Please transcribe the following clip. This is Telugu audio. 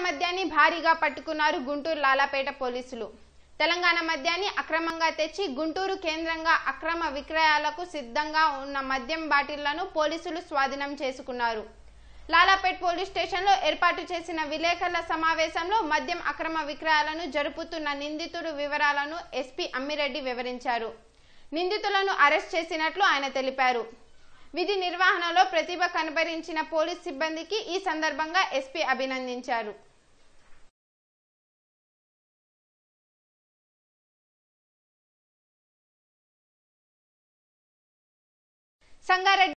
మద్యాన్ని భారీగా పట్టుకున్నారు గుంటూరు లాలాపేట పోలీసులు తెలంగాణ మద్యాన్ని అక్రమంగా తెచ్చి గుంటూరు కేంద్రంగా అక్రమ విక్రయాలకు సిద్ధంగా ఉన్న మద్యం బాటిళ్లను పోలీసులు స్వాధీనం చేసుకున్నారు లాలాపేట్ పోలీస్ స్టేషన్లో ఏర్పాటు చేసిన విలేకరుల సమావేశంలో మద్యం అక్రమ విక్రయాలను జరుపుతున్న నిందితుడు వివరాలను ఎస్పీ అమ్మిరెడ్డి వివరించారు నిందితులను అరెస్ట్ చేసినట్లు ఆయన తెలిపారు విధి నిర్వహణలో ప్రతిభ కనబరించిన పోలీస్ సిబ్బందికి ఈ సందర్భంగా ఎస్పీ అభినందించారు సంగారెడ్డి